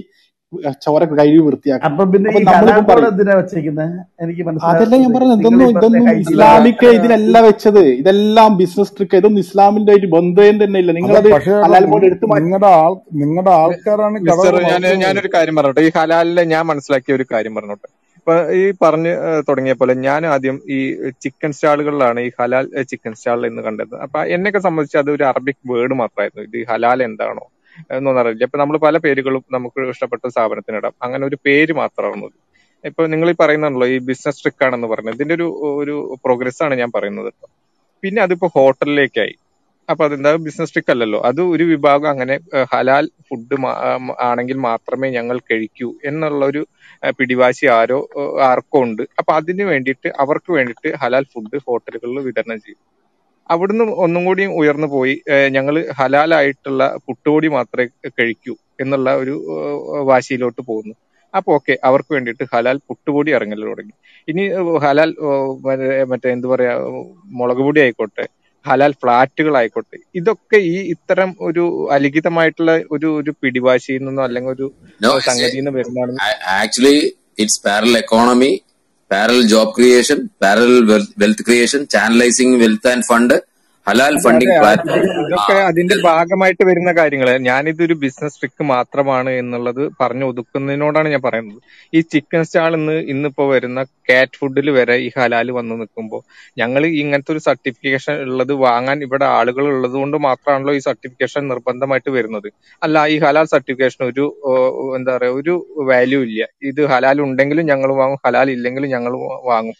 B: ചോര കഴുകി വൃത്തിയാക്കണം
I: അപ്പൊ പിന്നെ
B: അപ്പൊ
I: ഈ ഹലാൽ
B: നമ്മളിപ്പം
I: ബോർഡ്
B: പറയും
I: എന്തിനാ വെച്ചേക്കുന്നത് എനിക്ക്
B: അതല്ല ഞാൻ
I: മനസ്സിലാകുന്നത്
B: പറഞ്ഞത്
I: നിങ്ങൾ
B: ഇതൊന്നും
I: ഈ പറഞ്ഞ
B: ഇതൊന്നും
I: ഹൈജീൻ
B: ഇസ്ലാമിക്ക് ഇതിനല്ല വെച്ചത് ഇതെല്ലാം ബിസിനസ് ട്രിക്ക് ഇതൊന്നും ഇസ്ലാമിന്റെ ആയിട്ട് ബന്ധം തന്നെ ഇല്ല
G: അതെ
B: നിങ്ങളത്
G: പക്ഷേ
B: ഹലാൽ ബോർഡ് എടുത്തു മാറ്റി
G: നിങ്ങളുടെ ആൾ നിങ്ങളുടെ ആൾക്കാരാണ് കടകൾ
A: മിസ്റ്റർ ഞാൻ
G: നടത്തുന്നത്
A: ഞാനൊരു കാര്യം പറഞ്ഞോട്ടെ ഈ ഹലാലിലെ ഞാൻ മനസ്സിലാക്കിയ ഒരു കാര്യം പറഞ്ഞോട്ടെ ഇപ്പൊ ഈ പറഞ്ഞ് ഏഹ് തുടങ്ങിയ പോലെ ഞാൻ ആദ്യം ഈ ചിക്കൻ സ്റ്റാളുകളിലാണ് ഈ ഹലാൽ ചിക്കൻ സ്റ്റാൾ എന്ന് കണ്ടത് അപ്പൊ എന്നെയൊക്കെ സംബന്ധിച്ച് അത് ഒരു അറബിക് വേർഡ് മാത്രമായിരുന്നു ഇത് ഹലാൽ എന്താണോ എന്നൊന്നും അറിയില്ല ഇപ്പൊ നമ്മൾ പല പേരുകളും നമുക്ക് ഇഷ്ടപ്പെട്ട സ്ഥാപനത്തിനിടാം അങ്ങനെ ഒരു പേര് മാത്രമാണ് ഇത്. ഇപ്പൊ നിങ്ങൾ ഈ പറയുന്നുണ്ടല്ലോ ഈ ബിസിനസ് ട്രിക്ക് ആണെന്ന് പറഞ്ഞത് ഇതിന്റെ ഒരു ഒരു പ്രോഗ്രസ് ആണ് ഞാൻ പറയുന്നത് ട്ടോ. പിന്നെ അതിപ്പോ ഹോട്ടലിലേക്കായി അപ്പൊ അതെന്താ ബിസിനസ് ട്രിക്ക് അല്ലല്ലോ അത് ഒരു വിഭാഗം അങ്ങനെ ഏഹ്, ഹലാൽ ഫുഡ് ആണെങ്കിൽ മാത്രമേ ഞങ്ങൾ കഴിക്കൂ എന്നുള്ള ഒരു ഏഹ്, പിടിവാശി ആരോ ഏഹ്, ആർക്കോ ഉണ്ട് അപ്പൊ അതിന് വേണ്ടിയിട്ട് അവർക്ക് വേണ്ടിയിട്ട് ഹലാൽ ഫുഡ് ഹോട്ടലുകളിൽ വിതരണം ചെയ്യും അവിടുന്ന് ഒന്നും കൂടി ഉയർന്നു പോയി ഞങ്ങൾ ഹലാലായിട്ടുള്ള പുട്ടുപൊടി മാത്രമേ കഴിക്കൂ എന്നുള്ള ഒരു ഏഹ്, വാശിയിലോട്ട് പോകുന്നു അപ്പൊ ഓക്കെ അവർക്ക് വേണ്ടിയിട്ട് ഹലാൽ പുട്ടുപൊടി ഇറങ്ങൽ തുടങ്ങി ഇനി ഏഹ്, ഹലാൽ ഏഹ്, മറ്റേ മറ്റേ എന്ത് പറയാ ഏഹ്, മുളക് പൊടി ആയിക്കോട്ടെ ഹലാൽ ഫ്ലാറ്റുകൾ ആയിക്കോട്ടെ ഇതൊക്കെ ഈ ഇത്തരം ഒരു അലിഖിതമായിട്ടുള്ള ഒരു ഒരു പിടിവാശിയിൽ നിന്നോ അല്ലെങ്കിൽ ഒരു
J: No,
A: ഏഹ്,
J: it's
A: സംഗതിയിൽ നിന്ന് വരുന്നതാണ്
J: a- actually it's parallel economy, parallel job creation, parallel wealth, wealth creation, channelizing wealth and fund, halal
A: അതെ
J: funding
A: അതെ ആ
J: platform.
A: ഇത് ഇതൊക്കെ
J: Ah,
A: അതിന്റെ
J: tell-
A: ഭാഗമായിട്ട് വരുന്ന കാര്യങ്ങള് ഞാനിതൊരു ബിസിനസ് ട്രിക്ക് മാത്രമാണ് എന്നുള്ളത് പറഞ്ഞു ഒതുക്കുന്നതിനോടാണ് ഞാൻ പറയുന്നത് ഈ ചിക്കൻ സ്റ്റാളിൽ നിന്ന് ഇന്നിപ്പോ വരുന്ന കാറ്റ് ഫുഡിൽ വരെ ഈ ഹലാൽ വന്ന് നിൽക്കുമ്പോൾ ഞങ്ങൾ ഇങ്ങനത്തെ ഒരു സർട്ടിഫിക്കേഷൻ ഉള്ളത് വാങ്ങാൻ ഇവിടെ ആളുകൾ ഉള്ളത് കൊണ്ട് മാത്രമാണല്ലോ ഈ സർട്ടിഫിക്കേഷൻ നിർബന്ധമായിട്ട് വരുന്നത് അല്ല ഈ ഹലാൽ സർട്ടിഫിക്കേഷൻ ഒരു ഏഹ്, എന്താ പറയാ ഒരു വാല്യൂ ഇല്ല ഇത് ഹലാൽ ഉണ്ടെങ്കിലും ഞങ്ങൾ വാങ്ങും ഹലാൽ ഇല്ലെങ്കിലും ഞങ്ങൾ വാങ്ങും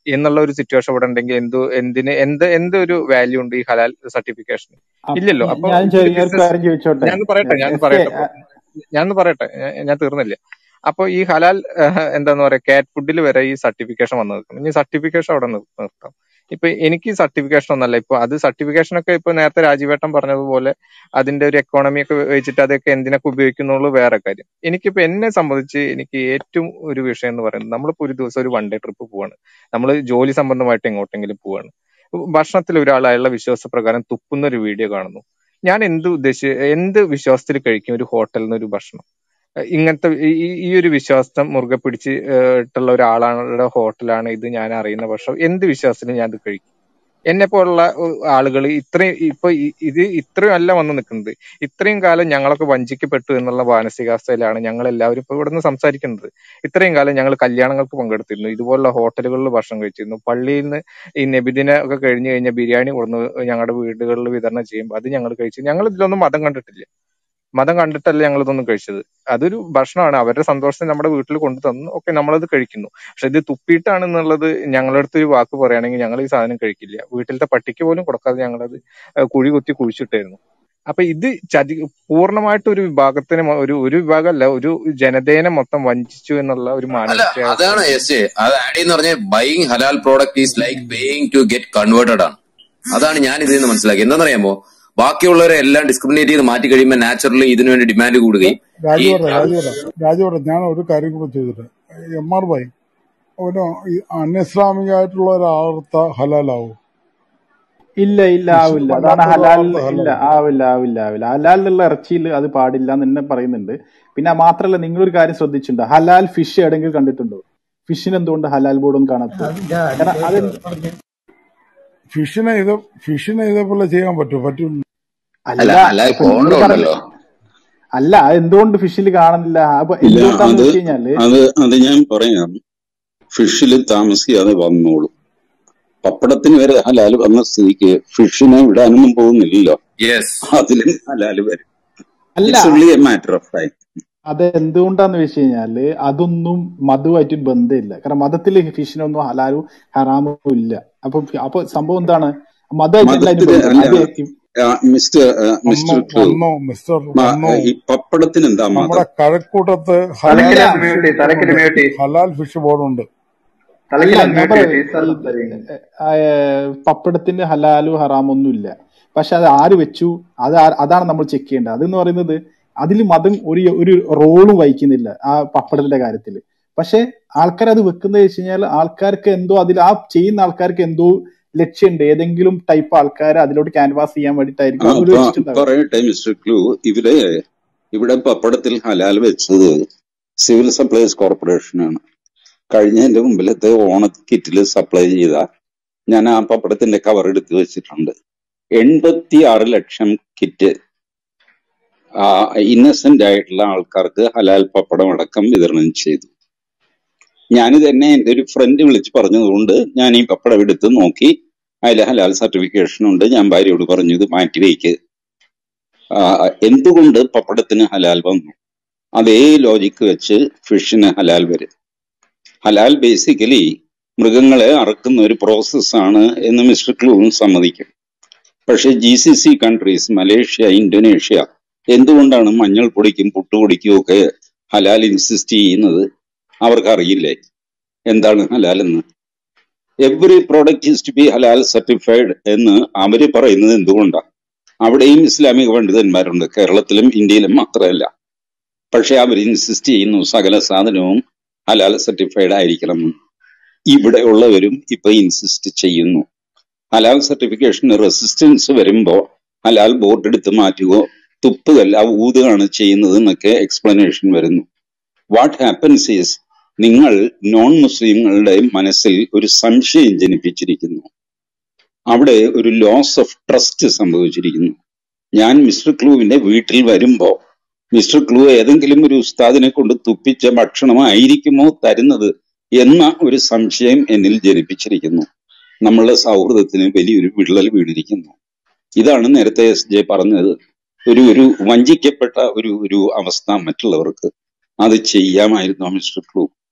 A: എന്നുള്ള ഒരു സിറ്റുവേഷൻ ഇവിടെ ഉണ്ടെങ്കിൽ എന്തു എന്തിന് എന്ത് എന്ത് ഒരു വാല്യൂ ഉണ്ട് ഈ ഹലാൽ സർട്ടിഫിക്കേഷൻ
B: അപ്പ-
A: ഇല്ലല്ലോ
B: ഞ-
A: അപ്പൊ
B: ഞാൻ
A: ഇതൊരു
B: ചെറിയൊരു
A: ബിസിനസ്
B: കാര്യം ചോദിച്ചോട്ടെ
A: ഞാൻ പറയട്ടെ ഞാൻ
B: എസ് കെ
A: പറയട്ടെ ഇപ്പൊ ഞാൻ പറയട്ടെ ഞാൻ ഞാൻ തീർന്നില്ല അപ്പൊ ഈ ഹലാൽ ഏഹ്, എന്താന്ന് പറയാ കാറ്റ് ഫുഡിൽ വരെ ഈ സർട്ടിഫിക്കേഷൻ വന്നു നിൽക്കണം ഇനി സർട്ടിഫിക്കേഷൻ അവിടെ നിർ- നിർത്താം ഇപ്പൊ എനിക്ക് സർട്ടിഫിക്കേഷൻ ഒന്നല്ല ഇപ്പൊ അത് സർട്ടിഫിക്കേഷൻ ഒക്കെ ഇപ്പൊ നേരത്തെ രാജീവേട്ടൻ പറഞ്ഞതുപോലെ അതിന്റെ ഒരു എക്കോണമി ഒക്കെ വെച്ചിട്ട് അതൊക്കെ എന്തിനൊക്കെ ഉപയോഗിക്കുന്നുള്ളൂ വേറെ കാര്യം എനിക്കിപ്പോ എന്നെ സംബന്ധിച്ച് എനിക്ക് ഏറ്റവും ഒരു വിഷയം എന്ന് പറയുന്നത് നമ്മളിപ്പോ ഒരു ദിവസം ഒരു വൺ ഡേ ട്രിപ്പ് പോവാണ് നമ്മൾ ജോലി സംബന്ധമായിട്ട് എങ്ങോട്ടെങ്കിലും പോവാണ് ഭക്ഷണത്തിൽ ഒരാൾ അയാളുടെ വിശ്വാസപ്രകാരം തുപ്പുന്ന ഒരു വീഡിയോ കാണുന്നു ഞാൻ എന്ത് ഉദ്ദേശിച്ച് എന്ത് വിശ്വാസത്തിൽ കഴിക്കും ഒരു ഹോട്ടലിൽ നിന്ന് ഒരു ഭക്ഷണം ഏഹ് ഇങ്ങനത്തെ ഈ ഈ- ഈ ഒരു വിശ്വാസം മുറുകെ പിടിച്ച് ഏഹ് ഇട്ടുള്ള ഒരാളുടെ ഹോട്ടലാണ് ഇത് ഞാൻ അറിയുന്ന പക്ഷം എന്ത് വിശ്വാസത്തിലും ഞാൻ ഇത് കഴിക്കും എന്നെ പോലുള്ള ആളുകൾ ഇത്രയും ഇപ്പൊ ഈ- ഇത് ഇത്രയും അല്ല വന്ന് നിൽക്കുന്നത് ഇത്രയും കാലം ഞങ്ങളൊക്കെ വഞ്ചിക്കപ്പെട്ടു എന്നുള്ള മാനസികാവസ്ഥയിലാണ് ഞങ്ങൾ എല്ലാവരും ഇപ്പൊ ഇവിടുന്ന് സംസാരിക്കുന്നത് ഇത്രയും കാലം ഞങ്ങൾ കല്യാണങ്ങൾക്ക് പങ്കെടുത്തിരുന്നു ഇതുപോലുള്ള ഹോട്ടലുകളിൽ ഭക്ഷണം കഴിച്ചിരുന്നു പള്ളിയിൽ നിന്ന് ഈ നബിദിന ഒക്കെ കഴിഞ്ഞു കഴിഞ്ഞാൽ ബിരിയാണി കൊടുന്ന് ഞങ്ങളുടെ വീടുകളിൽ വിതരണം ചെയ്യുമ്പോൾ അത് ഞങ്ങൾ കഴിച്ചു ഞങ്ങൾ ഇതിലൊന്നും മതം കണ്ടിട്ടില്ല മതം കണ്ടിട്ടല്ല ഞങ്ങൾ ഇതൊന്നും കഴിച്ചത് അതൊരു ഭക്ഷണമാണ് അവരുടെ സന്തോഷത്തിന് നമ്മുടെ വീട്ടിൽ കൊണ്ടു തന്നു ഓക്കെ നമ്മളത് കഴിക്കുന്നു പക്ഷെ ഇത് തുപ്പിയിട്ടാണെന്നുള്ളത് ഞങ്ങളുടെ അടുത്ത് ഒരു വാക്ക് പറയുകയാണെങ്കിൽ ഞങ്ങൾ ഈ സാധനം കഴിക്കില്ല വീട്ടിലത്തെ പട്ടിക്ക് പോലും കൊടുക്കാതെ ഞങ്ങളത് ഏഹ് കുഴി കുത്തി കുഴിച്ചിട്ടായിരുന്നു അപ്പൊ ഇത് ചതി പൂർണ്ണമായിട്ട് ഒരു വിഭാഗത്തിന് മൊ- ഒരു ഒരു വിഭാഗമല്ല ഒരു ജനതേനെ മൊത്തം വഞ്ചിച്ചു എന്നുള്ള ഒരു
J: അല്ല
A: മാനസികാവസ്ഥ
J: അതാണ് എസ് എ അത് ആഡ് ചെയ്യുന്ന പറഞ്ഞ ബൈയിങ് ഹലാൽ product is like paying to get converted ആണ് അതാണ് ഞാൻ ഇതിൽ നിന്ന് മനസ്സിലാക്കി എന്താണെന്നറിയാമോ ബാക്കിയുള്ളവരെ എല്ലാം ഡിസ്ക്രിമിനേറ്റ് ചെയ്ത് മാറ്റി കഴിയുമ്പോൾ നാച്ചുറലി ഇതിനു വേണ്ടി ഡിമാൻഡ് കൂടുകയും ഈ
G: രാജുവട്ടെ രാജുവട്ടെ രാജുവട്ടെ ഞാൻ ഒരു കാര്യം കൂടെ ചെയ്തിട്ട് എം ആർ ബൈ ഒരു ഈ അനിസ്ലാമികമായിട്ടുള്ള ഒരാളർത്ത ഹലാലാവും
B: ഇല്ല ഇല്ല
G: മുസ്ലിം
B: ആവില്ല അതാണ്
G: അല്ലാത്ത
B: ഹലാൽ
G: ഒരാളർത്ത
B: ഇല്ല
G: ഹലാലാവും
B: ആവില്ല ആവില്ല ആവില്ല ഹലാലിലുള്ള ഇറച്ചിയിൽ അത് പാടില്ല എന്ന് തന്നെ പറയുന്നുണ്ട് പിന്നെ മാത്രല്ല നിങ്ങളൊരു കാര്യം ശ്രദ്ധിച്ചിട്ടുണ്ടോ ഹലാൽ ഫിഷ് എവിടെയെങ്കിലും കണ്ടിട്ടുണ്ടോ ഫിഷിന് എന്തുകൊണ്ട് ഹലാൽ ബോർഡൊന്നും കാണാത്തത്
I: അത് ഞാൻ
B: കാരണം അത്
I: അതിലേക്ക് പറഞ്ഞു
G: ഫിഷിനെ ഇത് ഫിഷിനെ ഇതേപോലെ ചെയ്യാൻ പറ്റുമോ പറ്റില്ല
F: അല്ല
B: അല്ല
F: ഹലാൽ
B: ഇപ്പൊ നിങ്ങൾ
F: കോണ്ടം
B: പറഞ്ഞ
F: ഉണ്ടല്ലോ
B: അല്ല അത് എന്തുകൊണ്ട് ഫിഷിൽ കാണുന്നില്ല അപ്പൊ
H: ഇല്ല
B: എന്തുകൊണ്ടാന്ന്
H: അത്
B: വെച്ച് കഴിഞ്ഞാല്
H: അത് അത് ഞാൻ പറയാം ഫിഷിൽ താമസിയാതെ വന്നോളൂ പപ്പടത്തിന് വരെ ഹലാൽ വന്ന സ്ഥിതിക്ക് ഫിഷിനെ വിടാനൊന്നും പോകുന്നില്ലല്ലോ
J: യെസ്
H: അതിലും ഹലാൽ വരും
B: അല്ല
H: it's only a matter of time
B: അത് എന്തുകൊണ്ടാന്ന് വെച്ച് കഴിഞ്ഞാല് അതൊന്നും മതവുമായിട്ട് ബന്ധമില്ല കാരണം മതത്തില് ഫിഷിനൊന്നും ഹലാലും ഹറാമും ഇല്ല അപ്പൊ അപ്പൊ സംഭവം എന്താണ് മതമായിട്ടല്ല അതിന്
H: മതത്തില്
B: ബന്ധം
H: അല്ല
B: അത്
H: ആ, മിസ്റ്റർ ആ,
G: വന്നു
H: മിസ്റ്റർ ക്ലൂ
G: വന്നു മിസ്റ്റർ
H: മ-
G: വന്നു
H: ഈ പപ്പടത്തിന് എന്താ
G: നമ്മുടെ
H: മതം
G: കഴക്കൂട്ടത്ത്
B: അല്ല
G: ഹലാൽ
A: തലക്കില്
G: ഫിഷ്
A: മ്യൂട്ട് തലക്കില്
G: ബോർഡുണ്ട്
A: മ്യൂട്ട്
G: ഹലാൽ ഫിഷ് ബോർഡുണ്ട്
B: അല്ല
A: തലക്കില്
B: ഞാൻ
A: മ്യൂട്ട്
B: പറയാം
A: ടീച്ചർ
B: ഈ
A: സംസാരിക്കുന്നത്
B: ആ, പപ്പടത്തിന് ഹലാലും ഹറാമും ഒന്നും ഇല്ല പക്ഷെ അത് ആര് വെച്ചു അത് ആ- അതാണ് നമ്മൾ ചെക്ക് ചെയ്യേണ്ടത് അതെന്ന് പറയുന്നത് അതിൽ മതം ഒരു ഒരു റോളും വഹിക്കുന്നില്ല ആ പപ്പടത്തിന്റെ കാര്യത്തിൽ പക്ഷെ ആൾക്കാർ അത് വെക്കുന്നത് വെച്ച് കഴിഞ്ഞാൽ ആൾക്കാർക്ക് എന്തോ അതിൽ ആ ചെയ്യുന്ന ആൾക്കാർക്ക് എന്തോ ലക്ഷ്യമുണ്ട് ഏതെങ്കിലും ടൈപ്പ് ആൾക്കാരെ അതിലോട്ട് ക്യാൻവാസ് ചെയ്യാൻ
H: ആ
B: വേണ്ടിയിട്ടായിരിക്കും അവർ
H: പ-
B: വെച്ചിട്ടുണ്ടാവുക
H: പറയട്ടെ മിസ്റ്റർ ക്ലൂ ഇവര് ഇവിടെ പപ്പടത്തിൽ ഹലാൽ വെച്ചത് സിവിൽ സപ്ലൈസ് കോർപ്പറേഷനാണ് കഴിഞ്ഞതിന്റെ മുമ്പിലത്തെ ഓണ കിറ്റിൽ സപ്ലൈ ചെയ്ത ഞാൻ ആ പപ്പടത്തിന്റെ കവർ എടുത്ത് വെച്ചിട്ടുണ്ട് എൺപത്തി ആറ് ലക്ഷം കിറ്റ് ഇന്നസെന്റ് ആയിട്ടുള്ള ആൾക്കാർക്ക് ഹലാൽ പപ്പടം അടക്കം വിതരണം ചെയ്തു ഞാനിത് എന്നെ എന്റെ ഒരു ഫ്രണ്ട് വിളിച്ച് പറഞ്ഞതുകൊണ്ട് ഞാൻ ഈ പപ്പടം എടുത്ത് നോക്കി അതിൽ ഹലാൽ സർട്ടിഫിക്കേഷൻ ഉണ്ട് ഞാൻ ഭാര്യയോട് പറഞ്ഞു ഇത് മാറ്റി വയ്ക്ക് ആ, എന്തുകൊണ്ട് പപ്പടത്തിന് ഹലാൽ വന്നു അതേ ലോജിക്ക് വെച്ച് ഫിഷിന് ഹലാൽ വരും ഹലാൽ ബേസിക്കലി മൃഗങ്ങളെ അറക്കുന്ന ഒരു പ്രോസസ്സാണ് എന്ന് മിസ്റ്റർ ക്ലൂവും സമ്മതിക്കും പക്ഷേ G C C countries Malaysia Indonesia എന്തുകൊണ്ടാണ് മഞ്ഞൾപ്പൊടിക്കും പുട്ടുപൊടിക്കും ഒക്കെ ഹലാൽ ഇൻസിസ്റ്റ് ചെയ്യുന്നത് അവർക്ക് അറിയില്ലേ എന്താണ് ഹലാൽ എന്ന് every product is to be ഹലാൽ സർട്ടിഫൈഡ് എന്ന് അവര് പറയുന്നത് എന്തുകൊണ്ടാണ് അവിടെയും ഇസ്ലാമിക പണ്ഡിതന്മാരുണ്ട് കേരളത്തിലും ഇന്ത്യയിലും മാത്രമല്ല പക്ഷെ അവർ ഇൻസിസ്റ്റ് ചെയ്യുന്നു സകല സാധനവും ഹലാൽ സർട്ടിഫൈഡ് ആയിരിക്കണം എന്ന്. ഇവിടെ ഉള്ളവരും ഇപ്പൊ ഇൻസിസ്റ്റ് ചെയ്യുന്നു ഹലാൽ സർട്ടിഫിക്കേഷന് റെസിസ്റ്റൻസ് വരുമ്പോ ഹലാൽ ബോർഡ് എടുത്ത് മാറ്റുകയോ തുപ്പുകല്ല ഊതുകയാണ് ചെയ്യുന്നത് എന്നൊക്കെ എക്സ്പ്ലനേഷൻ വരുന്നു വാട്ട് ഹാപ്പൻസ് ഈസ് നിങ്ങൾ നോൺ മുസ്ലിങ്ങളുടെ മനസ്സിൽ ഒരു സംശയം ജനിപ്പിച്ചിരിക്കുന്നു അവിടെ ഒരു ലോസ് ഓഫ് ട്രസ്റ്റ് സംഭവിച്ചിരിക്കുന്നു ഞാൻ മിസ്റ്റർ ക്ലൂവിന്റെ വീട്ടിൽ വരുമ്പോ മിസ്റ്റർ ക്ലൂ ഏതെങ്കിലും ഒരു ഉസ്താദിനെ കൊണ്ട് തുപ്പിച്ച ഭക്ഷണമായിരിക്കുമോ തരുന്നത് എന്ന ഒരു സംശയം എന്നിൽ ജനിപ്പിച്ചിരിക്കുന്നു നമ്മളുടെ സൗഹൃദത്തിന് വലിയൊരു വിള്ളൽ വീണിരിക്കുന്നു ഇതാണ് നേരത്തെ എസ് ജെ പറഞ്ഞത് ഒരു ഒരു വഞ്ചിക്കപ്പെട്ട ഒരു ഒരു അവസ്ഥ മറ്റുള്ളവർക്ക് അത് ചെയ്യാമായിരുന്നു Mister Clue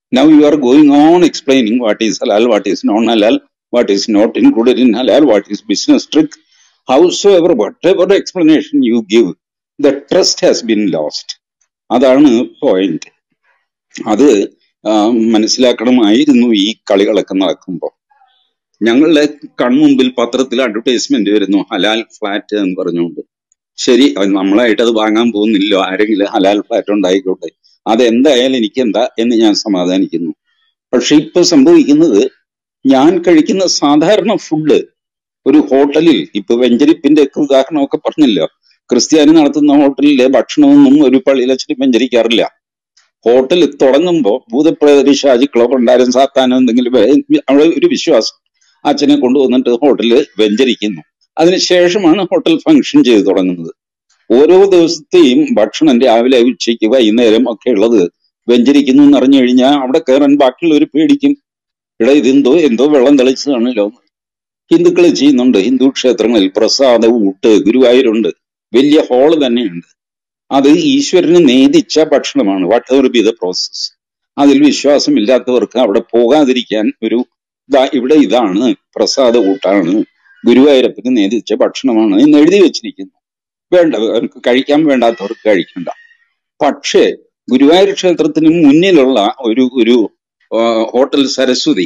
H: Now you are going on explaining what is halal, what is non-halal, what is not included in halal, what is business trick. Howsoever, whatever explanation you give, the trust has been lost. അതാണ് point അത് ആ, മനസ്സിലാക്കണമായിരുന്നു ഈ കളികളൊക്കെ നടക്കുമ്പോൾ ഞങ്ങളുടെ കൺമുമ്പിൽ പത്രത്തിൽ advertisement വരുന്നു ഹലാൽ ഫ്ലാറ്റ് എന്ന് പറഞ്ഞുകൊണ്ട് ശരി അത് നമ്മളായിട്ട് അത് വാങ്ങാൻ പോകുന്നില്ല ആരെങ്കിലും ഹലാൽ ഫ്ലാറ്റ് ഉണ്ടായിക്കോട്ടെ അതെന്തായാലും എനിക്ക് എന്താ എന്ന് ഞാൻ സമാധാനിക്കുന്നു പക്ഷെ ഇപ്പൊ സംഭവിക്കുന്നത് ഞാൻ കഴിക്കുന്ന സാധാരണ ഫുഡ് ഒരു ഹോട്ടലിൽ ഇപ്പൊ വെഞ്ചരിപ്പിന്റെ ഒക്കെ ഉദാഹരണമൊക്കെ പറഞ്ഞല്ലോ ക്രിസ്ത്യാനി നടത്തുന്ന ഹോട്ടലിലെ ഭക്ഷണമൊന്നും ഒരു പള്ളിയിലച്ഛന് വെഞ്ചരിക്കാറില്ല ഹോട്ടൽ തുടങ്ങുമ്പോ ഭൂതപ്രേത ഷാജിക്കളോ പണ്ടാരും സാത്താനോ എന്തെങ്കിലും വേ- അവിടെ ഒരു വിശ്വാസം അച്ഛനെ കൊണ്ടുവന്നിട്ട് ഹോട്ടലിൽ വെഞ്ചരിക്കുന്നു അതിനുശേഷമാണ് ഹോട്ടൽ ഫംഗ്ഷൻ ചെയ്തു തുടങ്ങുന്നത് ഓരോ ദിവസത്തെയും ഭക്ഷണം രാവിലെ ഉച്ചയ്ക്ക് വൈകുന്നേരം ഒക്കെ ഉള്ളത് വെഞ്ചരിക്കുന്നു എന്ന് അറിഞ്ഞു കഴിഞ്ഞാൽ അവിടെ കയറാൻ ബാക്കിയുള്ളവർ പേടിക്കും ഇവിടെ ഇതെന്തോ എന്തോ വെള്ളം തെളിച്ചതാണല്ലോ ഹിന്ദുക്കൾ ചെയ്യുന്നുണ്ട് ഹിന്ദു ക്ഷേത്രങ്ങളിൽ പ്രസാദ ഊട്ട് ഗുരുവായൂരുണ്ട് വലിയ ഹാള് തന്നെയുണ്ട് അത് ഈശ്വരന് നേദിച്ച ഭക്ഷണമാണ് whatever be the process അതിൽ വിശ്വാസമില്ലാത്തവർക്ക് അവിടെ പോകാതിരിക്കാൻ ഒരു ദാ ഇവിടെ ഇതാണ് പ്രസാദ ഊട്ടാണ് ഗുരുവായൂരപ്പന് നേദിച്ച ഭക്ഷണമാണ് എന്ന് എഴുതി വെച്ചിരിക്കുന്നു വേണ്ടവർക്ക് കഴിക്കാൻ വേണ്ടാത്തവർക്ക് കഴിക്കണ്ട പക്ഷേ ഗുരുവായൂർ ക്ഷേത്രത്തിന് മുന്നിലുള്ള ഒരു ഒരു ആ, ഹോട്ടൽ സരസ്വതി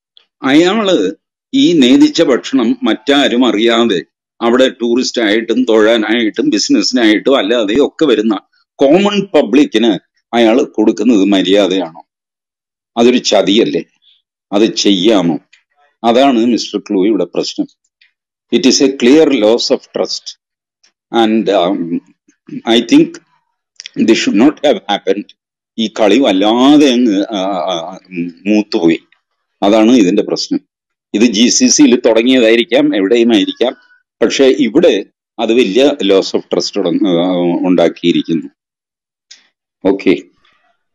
H: അയാള് ഈ നേദിച്ച ഭക്ഷണം മറ്റാരും അറിയാതെ അവിടെ ടൂറിസ്റ്റ് ആയിട്ടും തൊഴാനായിട്ടും ബിസിനസ്സിനായിട്ടും അല്ലാതെ ഒക്കെ വരുന്ന കോമൺ പബ്ലിക്കിന് അയാൾ കൊടുക്കുന്നത് മര്യാദയാണോ അതൊരു ചതിയല്ലേ അത് ചെയ്യാമോ അതാണ് മിസ്റ്റർ ക്ലൂയുടെ പ്രശ്നം it is a clear loss of trust and I think this should not have happened ഈ കളി വല്ലാതെ അങ്ങ് ആ, ആ, ഉം, മൂത്തുപോയി അതാണ് ഇതിന്റെ പ്രശ്നം ഇത് ജി സി സിയിൽ തുടങ്ങിയതായിരിക്കാം എവിടെയും ആയിരിക്കാം പക്ഷെ ഇവിടെ അത് വലിയ ലോസ് ഓഫ് ട്രസ്റ്റ് ഉണ്ടാക്കിയിരിക്കുന്നു ഓക്കെ